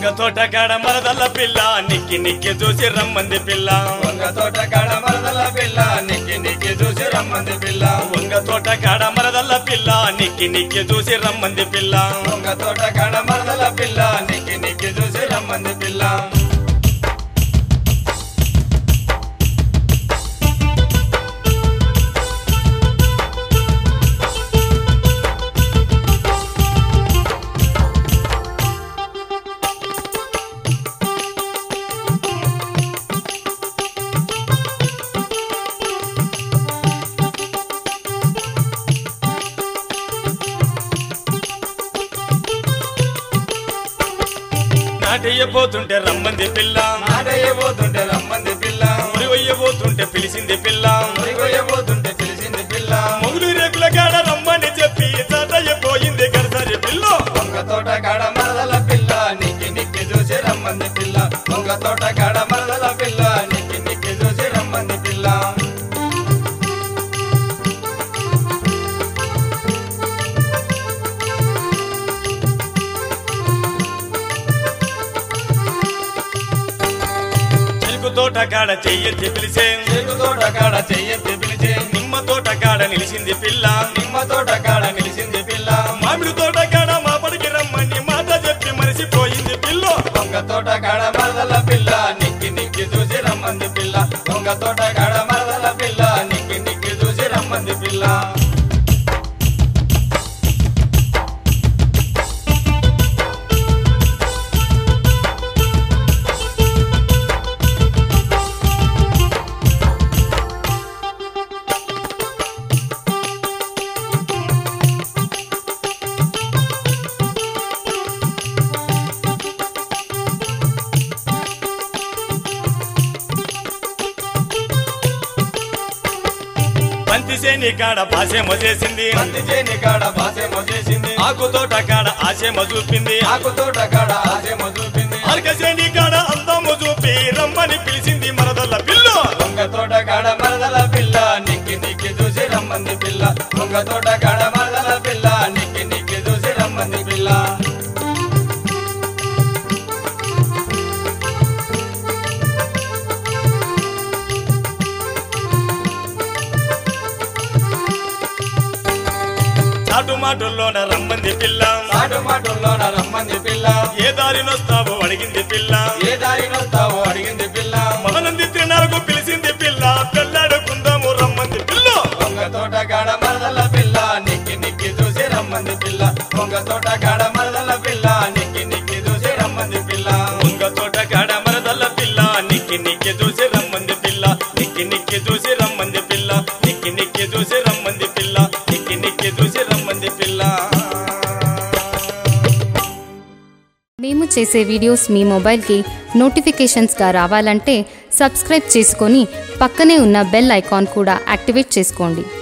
వంగ తోట కాడ మరదల్ల పిల్ల నిక్కి నిక్కి చూసి రమ్మంది పిల్ల వంగ తోట కాడ మరదల పిల్ల నిక్కి నిక్కి చూసి రమ్మంది పిల్ల వంగ తోట కాడ మరదల్ల పిల్ల నిక్కి నిక్కి చూసి రమ్మంది పిల్ల వంగ తోట కాడ మరదల పిల్ల నిక్కి నిక్కి చూసి రమ్మంది పిల్ల నాటయ్యబోతుంటే రమ్మంది పిల్ల నాటయ్యబోతుంటే రమ్మంది పిల్ల మురి వయ్యబోతుంటే పిలిచింది పిల్ల మురిగొయ్యబోతుంటే పిలిచింది పిల్ల మొగుడు రేకుల కాడ రమ్మని చెప్పి తాతయ్యపోయింది గడసరి పిల్ల వంగ తోట కాడ మరదల పిల్ల నిక్కి నిక్కి చూసి రమ్మంది పిల్ల వంగ తోట కాడ మరదల పిల్ల నిక్కి నిక్కి చూసి రమ్మంది పిల్ల చెరుకు తోట కాడ చెయ్యెత్తి పిలిచే చెరుకు తోట కాడ చెయ్యెత్తి పిలిచే నిమ్మ తోట కాడ నిలిచింది పిల్ల నిమ్మ తోట కాడ నిలిచింది పిల్ల మామిడి తోట కాడ మా పడికి రమ్మని మాట చెప్పి మరిసిపోయింది పిల్ల వంగ తోట కాడ మరదల పిల్ల నిక్కి నిక్కి చూసి రమ్మంది పిల్ల వంగ తోట కాడ మరదల పిల్ల నిక్కి నిక్కి చూసి రమ్మంది పిల్ల బంతి సేని కాడ భాషేమో చేసింది బంతి చేని కాడ బాసేమో చేసింది ఆకు తోట కాడ ఆశేమో చూపింది ఆకు తోట కాడ ఆసేమో చూపింది అరక సేని కాడ అందము చూపి రమ్మని పిలిచింది మరదల్ల పిల్ల వంగ తోట కాడ మరదల పిల్ల నిక్కి నిక్కి చూసి రమ్మంది పిల్ల వంగ తోట కాడ మరదల పిల్ల నిక్కి నిక్కి చూసి రమ్మంది పిల్ల చాటు మాటల్లోన రమ్మంది పిల్ల మాటు మాటల్లోన రమ్మంది పిల్ల ఏ దారినొస్తావో అడిగింది పిల్ల ఏ దారినొస్తావో అడిగింది పిల్ల మనంది తిన్నారకు పిలిచింది పిల్ల పెళ్ళాడుకుందాము రమ్మంది పిల్ల వంగ తోట కాడ మరదల పిల్ల నిక్కి నిక్కి చూసి రమ్మంది పిల్ల వంగ తోట కాడ మరదల పిల్ల నిక్కి నిక్కి చూసి రమ్మంది పిల్ల ఉంగ తోట కాడ మరదల్ల పిల్ల నిక్కి నిక్కి చూసి రమ్మంది పిల్ల నిక్కి నిక్కి చూసి రమ్మంది పిల్ల నిక్కి నిక్కి చూసి రమ్మంది పిల్ల నిక్కి నిక్కి చూసి రమ్మంది పిల్ల మేము చేసే వీడియోస్ మీ మొబైల్కి నోటిఫికేషన్స్గా రావాలంటే సబ్స్క్రైబ్ చేసుకొని పక్కనే ఉన్న బెల్ ఐకాన్ కూడా యాక్టివేట్ చేసుకోండి